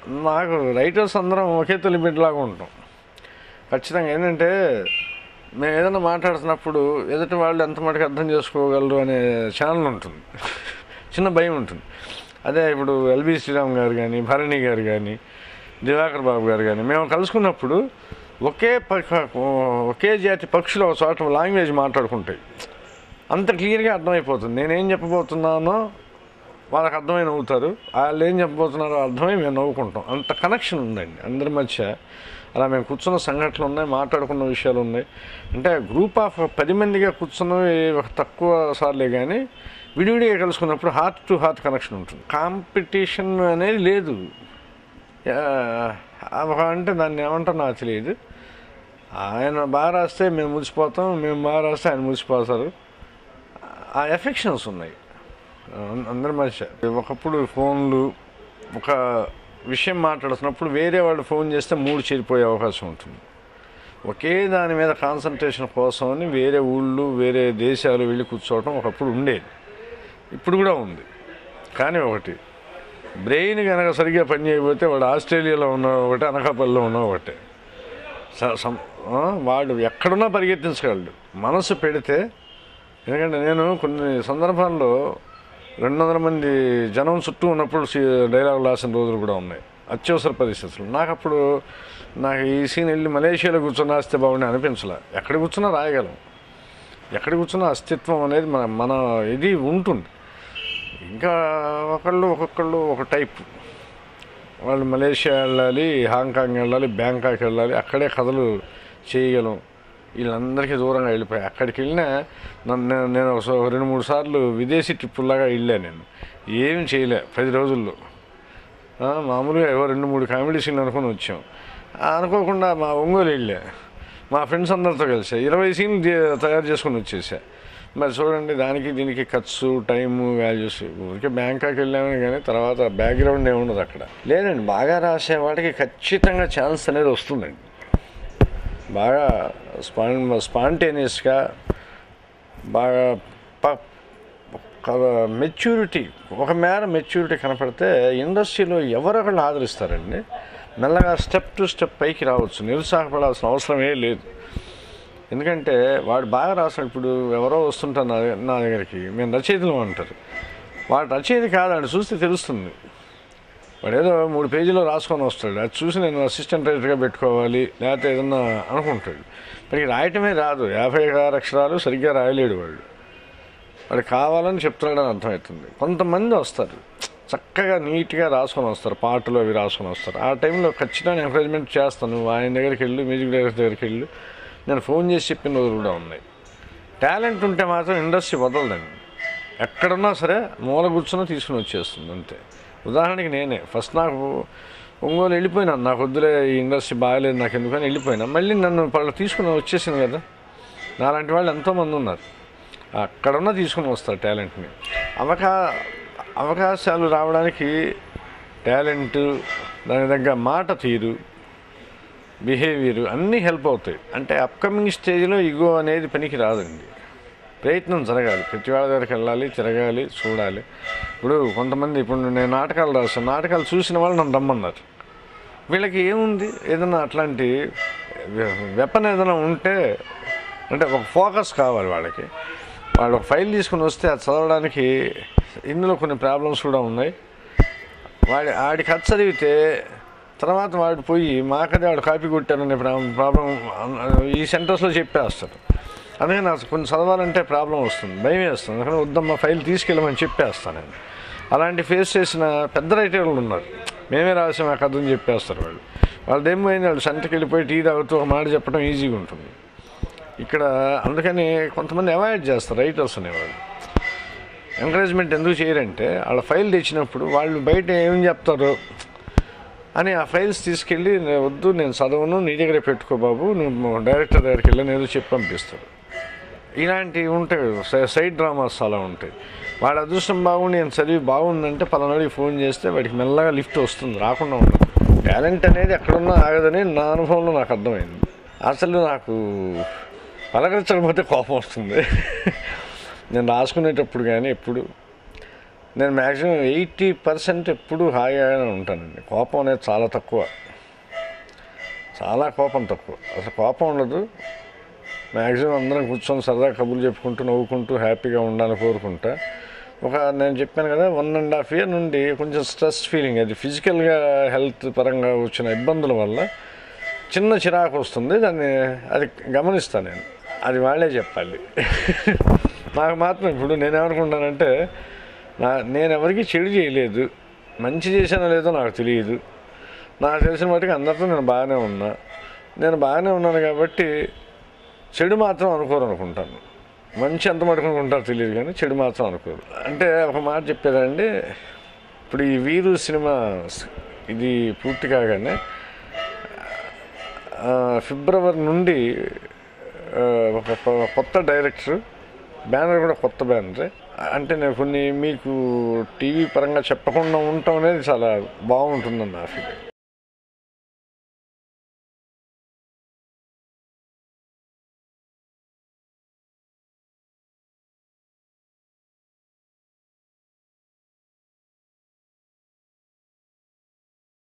నాకు రైటర్స్ అందరం ఒకే తొలి బిడ్డలాగా ఉంటాం ఖచ్చితంగా ఏంటంటే మేము ఏదైనా మాట్లాడుతున్నప్పుడు ఎదుటి వాళ్ళు ఎంత మటుకు అర్థం చేసుకోగలరు అనే ఛానల్ ఉంటుంది చిన్న భయం ఉంటుంది అదే ఇప్పుడు ఎల్బి శ్రీరామ్ గారు కానీ భరణి గారు కానీ దివాకర్ బాబు గారు కానీ మేము కలుసుకున్నప్పుడు ఒకే ప- ఒకే జాతి పక్షులు ఒక చోట లాంగ్వేజ్ మాట్లాడుకుంటాయి అంత క్లియర్గా అర్థమైపోతుంది నేనేం చెప్పబోతున్నానో వాళ్ళకి అర్థమై నవ్వుతారు వాళ్ళు ఏం చెప్పబోతున్నారో అర్థమై మేము నవ్వుకుంటాం అంత కనెక్షన్ ఉందండి అందరి మధ్య అలా మేము కూర్చున్న సంఘటనలు ఉన్నాయి మాట్లాడుకున్న విషయాలు ఉన్నాయి అంటే గ్రూప్ ఆఫ్ పది మందిగా కూర్చున్నవి ఒక తక్కువ సార్లే కానీ విడివిడిగా కలుసుకున్నప్పుడు హార్ట్ టు హార్ట్ కనెక్షన్ ఉంటుంది కాంపిటీషన్ అనేది లేదు ఆ, ఒక అంటే దాన్ని ఏమంటారో నాకు తెలియదు ఆయన బాగా రాస్తే మేము మురిసిపోతాం మేము బాగా రాస్తే ఆయన మురిసిపోతారు ఆ ఎఫెక్షన్స్ ఉన్నాయి అం- అందరి మధ్య ఒకప్పుడు ఫోన్లు ఒక విషయం మాట్లాడుతున్నప్పుడు వేరే వాళ్ళు ఫోన్ చేస్తే మూడు చేరిపోయే అవకాశం ఉంటుంది ఒకే దాని మీద కాన్సన్ట్రేషన్ కోసం అని వేరే ఊళ్ళు వేరే దేశాలు వెళ్ళి కూర్చోవటం ఒకప్పుడు ఉండేది ఇప్పుడు కూడా ఉంది కానీ ఒకటి బ్రెయిన్ కనుక సరిగ్గా పనిచేయకపోతే వాడు ఆస్ట్రేలియాలో ఉన్న ఒకటి అనకాపల్లిలో ఉన్న ఒకటే స- సం- ఆ, వాడు ఎక్కడున్నా పరిగెత్తించగలడు మనసు పెడితే ఎందుకంటే నేను కొన్ని సందర్భాల్లో రెండు వందల మంది జనం చుట్టూ ఉన్నప్పుడు డైలాగ్ రాసిన రోజులు కూడా ఉన్నాయి అత్యవసర పరిస్థితులు నాకు అప్పుడు నాకు ఈ సీన్ వెళ్ళి మలేషియాలో కూర్చొని రాస్తే బాగుండి అనిపించలే ఎక్కడ కూర్చున్నా రాయగలం ఎక్కడ కూర్చున్నా అస్తిత్వం అనేది మన మన ఇది ఉంటుంది ఇంకా ఒకళ్ళు ఒక్కొక్కళ్ళు ఒక టైప్ వాళ్ళు మలేషియా వెళ్ళాలి హాంకాంగ్ వెళ్ళాలి బ్యాంకాక్ వెళ్ళాలి అక్కడే కథలు చేయగలం వీళ్ళందరికీ దూరంగా వెళ్ళిపోయి అక్కడికి వెళ్ళినా నన్ను నేను- నేను ఒక సో- రెండు మూడు సార్లు విదేశీ ట్రిప్పుల్లాగా వెళ్ళాను నేను ఏం చేయలే పది రోజుల్లో ఆ, మామూలుగా ఏవో రెండు మూడు కామెడీ సీన్లు అనుకుని వచ్చాం ఆ, అనుకోకుండా మా ఒంగోలు వెళ్ళా మా ఫ్రెండ్స్ అందరితో కలిసా ఇరవై సీన్లు తీ- తయారు చేసుకుని వచ్చేసా మరి చూడండి దానికి దీనికి ఖర్చు టైము వాల్యూస్ ఊరికే బ్యాంకాక్ వెళ్ళామని కానీ తర్వాత బ్యాక్గ్రౌండ్ ఏముండదు అక్కడ లేదండి బాగా రాసే వాటికి ఖచ్చితంగా ఛాన్స్ అనేది వస్తుందండి బాగా స్పాన్ స్పాంటేనియస్గా బాగా ప మెచ్యూరిటీ ఒక మేర మెచ్యూరిటీ కనపడితే ఇండస్ట్రీలో ఎవరొకళ్ళు ఆదరిస్తారండి మెల్లగా స్టెప్ టు స్టెప్ పైకి రావచ్చు నిరుత్సాహపడాల్సిన అవసరమే లేదు ఎందుకంటే వాడు బాగా రాస్తాడు ఇప్పుడు ఎవరో వస్తుంటారు నా దగ్గర- నా దగ్గరికి మేము రచయితలు అంటారు వాడు రచయిత కాదండి చూస్తే తెలుస్తుంది వాడు ఏదో మూడు పేజీలో రాసుకొని వస్తాడు అది చూసి నేను అసిస్టెంట్ రైటర్గా పెట్టుకోవాలి లేకపోతే ఏదన్నా అనుకుంటాడు మరి రాయటమే రాదు యాభై ఆరు అక్షరాలు సరిగ్గా రాయలేడు వాడు వాడు కావాలని చెప్తున్నాడని అర్థమవుతుంది కొంతమంది వస్తారు చక్కగా నీట్గా రాసుకొని వస్తారు పాటలు అవి రాసుకొని వస్తారు ఆ టైంలో ఖచ్చితంగా ఎంకరేజ్మెంట్ చేస్తాను నువ్వు ఆయన దగ్గరికి వెళ్ళు మ్యూజిక్ డైరెక్టర్ దగ్గరికి వెళ్ళు నేను ఫోన్ చేసి చెప్పిన రోజులు కూడా ఉన్నాయి టాలెంట్ ఉంటే మాత్రం ఇండస్ట్రీ వదలదండి ఎక్కడున్నా సరే మూల కూర్చొని తీసుకుని వచ్చేస్తుంది అంతే ఉదాహరణకి నేనే ఫస్ట్ నాకు ఒంగోలు వెళ్ళిపోయినాను నాకు వద్దులే ఈ ఇండస్ట్రీ బాగాలేదు నాకు ఎందుకని వెళ్ళిపోయినా మళ్ళీ నన్ను వాళ్ళు తీసుకుని వచ్చేసింది కదా నాలాంటి వాళ్ళు ఎంతోమంది ఉన్నారు అక్కడున్న తీసుకుని వస్తారు టాలెంట్ని అవకా అవకాశాలు రావడానికి టాలెంట్ దాని దగ్గర మాట తీరు బిహేవియర్ అన్నీ హెల్ప్ అవుతాయి అంటే అప్కమింగ్ స్టేజ్లో ఇగో అనేది పనికి రాదండి ప్రయత్నం జరగాలి ప్రతి వాళ్ళ దగ్గరికి వెళ్ళాలి తిరగాలి చూడాలి ఇప్పుడు కొంతమంది ఇప్పుడు నేను నాటకాలు రాస్తాను నాటకాలు చూసిన వాళ్ళు నన్ను రమ్మన్నారు వీళ్ళకి ఏముంది ఏదైనా అట్లాంటి వెపన్ ఏదైనా ఉంటే అంటే ఒక ఫోకస్ కావాలి వాళ్ళకి వాళ్ళు ఒక ఫైల్ తీసుకుని వస్తే అది చదవడానికి ఇందులో కొన్ని ప్రాబ్లమ్స్ కూడా ఉన్నాయి వాడి ఆడి కథ చదివితే తర్వాత వాడు పోయి మాకదే వాడు కాపీ కొట్టారనే ప్రాబ్లం ఈ సెంటర్స్లో చెప్పేస్తాడు అందుకని నాకు కొన్ని చదవాలంటే ప్రాబ్లం వస్తుంది భయం వేస్తుంది అందుకని వద్దమ్మా ఫైల్ తీసుకెళ్ళమని చెప్పేస్తాను నేను అలాంటి ఫేస్ చేసిన పెద్ద రైటర్లు ఉన్నారు మేమే రాసాం ఆ కథ అని చెప్పేస్తారు వాళ్ళు వాళ్ళు ఏమైంది వాళ్ళు సంతకి వెళ్ళిపోయి టీ తాగుతూ ఒక మాట చెప్పడం ఈజీగా ఉంటుంది ఇక్కడ అందుకని కొంతమంది అవాయిడ్ చేస్తారు రైటర్స్ అనేవాళ్ళు ఎంకరేజ్మెంట్ ఎందుకు చేయరంటే వాళ్ళ ఫైల్ తెచ్చినప్పుడు వాళ్ళు బయట ఏం చెప్తారో అని ఆ ఫైల్స్ తీసుకెళ్ళి "నేను వద్దు నేను చదవను నీ దగ్గరే పెట్టుకో బాబు నువ్వు డైరెక్టర్ దగ్గరికి వెళ్ళని ఏదో చెప్పి పంపిస్తాడు ఇలాంటివి ఉంటాయి సై- సైడ్ డ్రామాస్ చాలా ఉంటాయి వాడి అదృష్టం బాగుండి నేను చదివి బాగుందంటే పలానాడికి ఫోన్ చేస్తే వాడికి మెల్లగా లిఫ్ట్ వస్తుంది రాకుండా ఉండదు టాలెంట్ అనేది ఎక్కడున్నా ఆగదని నా అనుభవంలో నాకు అర్థమైంది అసలు నాకు పలకరించకపోతే కోపం వస్తుంది నేను రాసుకునేటప్పుడు కానీ ఎప్పుడు నేను మ్యాక్సిమం ఎయిటీ పర్సెంట్ ఎప్పుడూ హాయిగానే ఉంటానండి కోపం అనేది చాలా తక్కువ చాలా కోపం తక్కువ అసలు కోపం ఉండదు మ్యాక్సిమం అందరం కూర్చొని సరదా కబుర్లు చెప్పుకుంటూ నవ్వుకుంటూ హ్యాపీగా ఉండాలని కోరుకుంటా ఒక నేను చెప్పాను కదా వన్ అండ్ హాఫ్ ఇయర్ నుండి కొంచెం స్ట్రెస్ ఫీలింగ్ అది ఫిజికల్గా హెల్త్ పరంగా వచ్చిన ఇబ్బందుల వల్ల చిన్న చిరాకు వస్తుంది దాన్ని అది గమనిస్తాను నేను అది వాళ్ళే చెప్పాలి నాకు మాత్రం ఇప్పుడు నేనేమనుకుంటానంటే నా నేను ఎవరికి చెడు చేయలేదు మంచి చేశానో లేదో నాకు తెలియదు నాకు తెలిసిన మట్టుకు అందరితో నేను బాగానే ఉన్నా నేను బాగానే ఉన్నాను కాబట్టి చెడు మాత్రం అనుకోరు అనుకుంటాను మంచి ఎంత మటుకు అనుకుంటారో తెలియదు కానీ చెడు మాత్రం అనుకోరు అంటే ఒక మాట చెప్పేదండి ఇప్పుడు ఈ వీరు సినిమా స్- ఇది పూర్తి కాగానే ఆ, ఫిబ్రవరి నుండి ఆ, ఒక కొ- కొత్త డైరెక్టర్ బ్యానర్ కూడా కొత్త బ్యానరే అంటే నేను కొన్ని మీకు టీవీ పరంగా చెప్పకుండా ఉండటం అనేది చాలా బాగుంటుందని నా ఫీలింగ్